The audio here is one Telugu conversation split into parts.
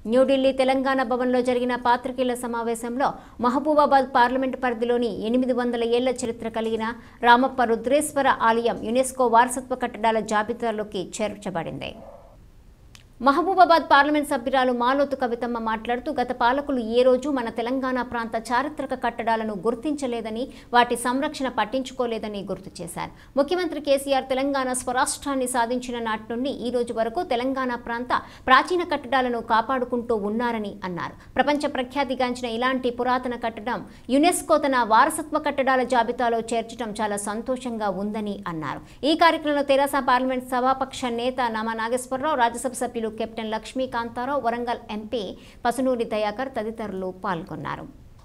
న్యూఢిల్లీ తెలంగాణ భవన్లో జరిగిన పాత్రికేయుల సమావేశంలో మహబూబాబాద్ పార్లమెంటు పరిధిలోని ఎనిమిది వందల ఏళ్ల చరిత్ర కలిగిన రామప్ప రుద్రేశ్వర ఆలయం యునెస్కో వారసత్వ కట్టడాల జాబితాలోకి చేర్చబడింది మహబూబాబాద్ పార్లమెంట్ సభ్యురాలు మాలోతు కవితమ్మ మాట్లాడుతూ గత పాలకులు ఏ రోజు మన తెలంగాణ ప్రాంత చారిత్రక కట్టడాలను గుర్తించలేదని వాటి సంరక్షణ పట్టించుకోలేదని గుర్తు చేశారు ముఖ్యమంత్రి కేసీఆర్ తెలంగాణ స్వరాష్ట్రాన్ని సాధించిన నాటి నుండి ఈ రోజు వరకు తెలంగాణ ప్రాంత ప్రాచీన కట్టడాలను కాపాడుకుంటూ ఉన్నారని అన్నారు ప్రపంచ ప్రఖ్యాతిగాంచిన ఇలాంటి పురాతన కట్టడం యునెస్కో తన వారసత్వ కట్టడాల జాబితాలో చేర్చడం చాలా సంతోషంగా ఉందని అన్నారు ఈ కార్యక్రమంలో తెరాస పార్లమెంట్ సభాపక్ష నేత నామా నాగేశ్వరరావు రాజ్యసభ సభ్యులు కెప్టెన్ లక్ష్మీకాంతారావు వరంగల్ ఎంపీ పసునూరి దయాకర్ తదితరులు పాల్గొన్నారు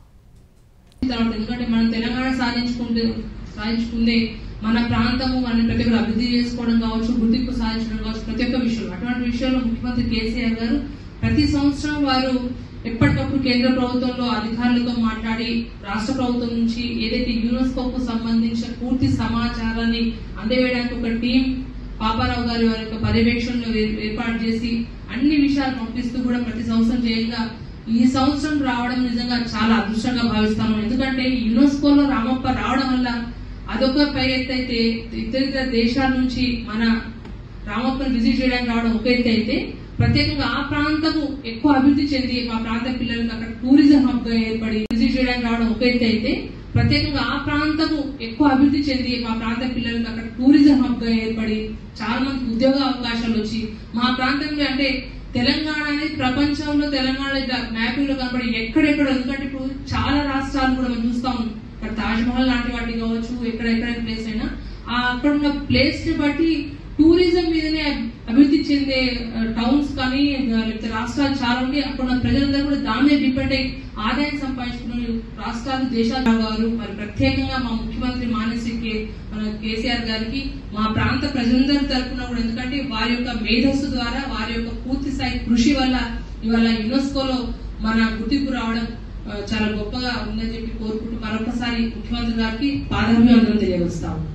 తర్వాత ఎందుకంటే మనం తెలంగాణ సాధించుకుంటే సాధించుకుందే మన ప్రాంతము మన ప్రతి ఒక్కరు అభివృద్ధి చేసుకోవడం కావచ్చు గుర్తింపు సాధించడం కావచ్చు ప్రతి ఒక్క విషయం అటువంటి విషయంలో ముఖ్యమంత్రి కేసీఆర్ గారు ప్రతి సంవత్సరం వారు ఎప్పటికప్పుడు కేంద్ర ప్రభుత్వంలో అధికారులతో మాట్లాడి రాష్ట్ర ప్రభుత్వం నుంచి ఏదైతే యునెస్కోకు సంబంధించిన పూర్తి సమాచారాన్ని అందవేయడానికి ఒక టీం పాపారావు గారి వారి యొక్క పర్యవేక్షణలో ఏ- ఏర్పాటు చేసి అన్ని విషయాలు పంపిస్తూ కూడా ప్రతి సంవత్సరం చేయగా ఈ సంవత్సరం రావడం నిజంగా చాలా అదృష్టంగా భావిస్తాను ఎందుకంటే యునెస్కోలో రామప్ప రావడం వల్ల అదొక పై ఎత్తు అయితే ఇతర ఇతర దేశాల నుంచి మన రామప్పని విజిట్ చేయడానికి రావడం ఒక ఎత్తు అయితే ప్రత్యేకంగా ఆ ప్రాంతము ఎక్కువ అభివృద్ధి చెంది మా ప్రాంత పిల్లలకి అక్కడ టూరిజం హబ్ గా ఏర్పడి విజిట్ చేయడానికి రావడం ఒక ఎత్తు అయితే ప్రత్యేకంగా ఆ ప్రాంతము ఎక్కువ అభివృద్ధి చెంది మా ప్రాంత పిల్లలకి అక్కడ టూరిజం హబ్ గా ఏర్పడి చాలా మందికి ఉద్యోగ అవకాశాలు వచ్చి మా ప్రాంతంలో అంటే తెలంగాణ అనేది ప్రపంచంలో తెలంగాణ ఇట్లా మ్యాపింగ్ లో కనబడి ఎక్కడెక్కడ ఎందుకంటే ఇప్పుడు చాలా రాష్ట్రాలు కూడా మనం చూస్తాం ఇక్కడ తాజ్ మహల్ లాంటి వాటి కావచ్చు ఎక్కడ ఎక్కడ ప్లేస్ అయినా ఆ అక్కడ ఉన్న ప్లేస్ ని బట్టి టూరిజం మీదనే అభివృద్ధి చెందే టౌన్స్ కానీ ఆ, లేకపోతే రాష్ట్రాలు చాలా ఉండి అక్కడ ఉన్న ప్రజలందరూ కూడా దాని మీద డిపెండ్ అయ్యి ఆదాయం సంపాదించుకున్న రాష్ట్రాలు దేశాలు గారు మరి ప్రత్యేకంగా మా ముఖ్యమంత్రి మానసి కే మన కేసీఆర్ గారికి మా ప్రాంత ప్రజలందరి తరఫున కూడా ఎందుకంటే వారి యొక్క మేధస్సు ద్వారా వారి యొక్క పూర్తి స్థాయి కృషి వల్ల ఇవాళ యునెస్కోలో మన గుర్తింపు రావడం ఆ, చాలా గొప్పగా ఉందని చెప్పి కోరుకుంటూ మరొకసారి ముఖ్యమంత్రి గారికి పాదాభివందనం తెలియజేస్తాము